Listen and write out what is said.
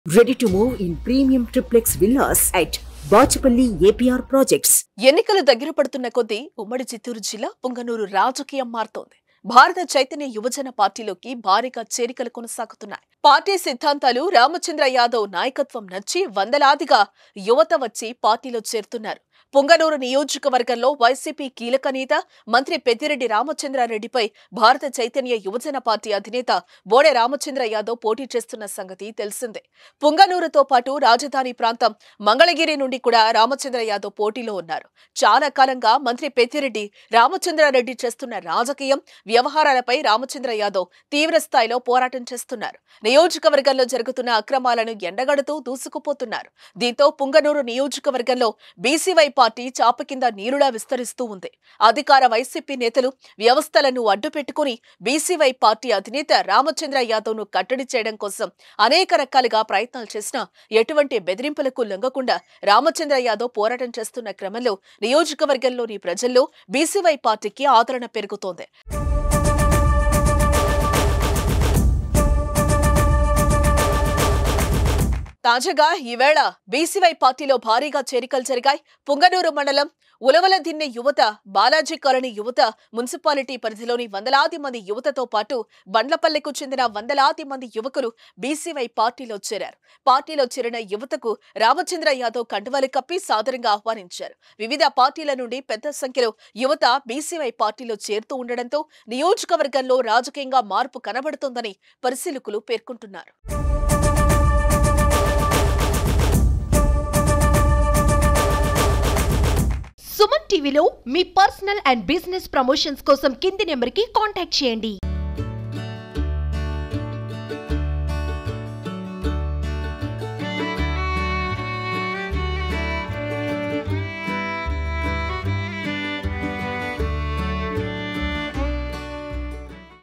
Ready to move in premium triplex villas at Bachapalli APR Projects. ఎన్నికలు దగ్గర పడుతున్న కొద్దీ ఉమ్మడి చిత్తూరు జిల్లా పుంగనూరు రాజకీయం మారుతోంది భారత చైతన్య యువజన పార్టీలోకి భారీగా చేరికలు కొనసాగుతున్నాయి పార్టీ సిద్ధాంతాలు రామచంద్ర యాదవ్ నాయకత్వం నచ్చి వందలాదిగా యువత వచ్చి పార్టీలో చేరుతున్నారు పుంగనూరు నియోజకవర్గంలో వైసీపీ కీలక నేత మంత్రి పెద్దిరెడ్డి రామచంద్రారెడ్డిపై భారత చైతన్య యువజన పార్టీ అధినేత బోడే రామచంద్ర యాదవ్ పోటీ చేస్తున్న సంగతి తెలిసిందే పుంగనూరుతో పాటు రాజధాని ప్రాంతం మంగళగిరి నుండి కూడా రామచంద్ర యాదవ్ పోటీలో ఉన్నారు చాలా కాలంగా మంత్రి పెద్దిరెడ్డి రామచంద్రారెడ్డి చేస్తున్న రాజకీయం వ్యవహారాలపై రామచంద్ర యాదవ్ తీవ్ర స్థాయిలో పోరాటం చేస్తున్నారు నియోజకవర్గంలో జరుగుతున్న అక్రమాలను ఎండగడుతూ దూసుకుపోతున్నారు దీంతో పుంగనూరు నియోజకవర్గంలో బీసీవై పార్టీ చాప కింద నీరులా విస్తరిస్తూ ఉంది అధికార వైసీపీ నేతలు వ్యవస్థలను అడ్డుపెట్టుకుని బీసీవై పార్టీ అధినేత రామచంద్ర యాదవ్ ను కట్టడి చేయడం కోసం అనేక రకాలుగా ప్రయత్నాలు చేసినా ఎటువంటి బెదిరింపులకు లొంగకుండా రామచంద్ర యాదవ్ పోరాటం చేస్తున్న క్రమంలో నియోజకవర్గంలోని ప్రజల్లో బీసీవై పార్టీకి ఆదరణ పెరుగుతోంది తాజాగా ఈవేళ బీసీవై పార్టీలో భారీగా చేరికలు జరిగాయి పుంగనూరు మండలం ఉలవలదిన్నె యువత బాలాజీ కాలనీ యువత మున్సిపాలిటీ పరిధిలోని వందలాది మంది యువతతో పాటు బండ్లపల్లెకు చెందిన వందలాది మంది యువకులు బీసీవై పార్టీలో చేరారు పార్టీలో చేరిన యువతకు రామచంద్ర యాదవ్ కండువాలు కప్పి సాదరంగా ఆహ్వానించారు వివిధ పార్టీల నుండి పెద్ద సంఖ్యలో యువత బీసీవై పార్టీలో చేరుతూ ఉండడంతో నియోజకవర్గంలో రాజకీయంగా మార్పు కనబడుతోందని పరిశీలకులు పేర్కొంటున్నారు సుమన్ టీవీలో మీ పర్సనల్ అండ్ బిజినెస్ ప్రమోషన్స్ కోసం కింది నెంబర్కి కాంటాక్ట్ చేయండి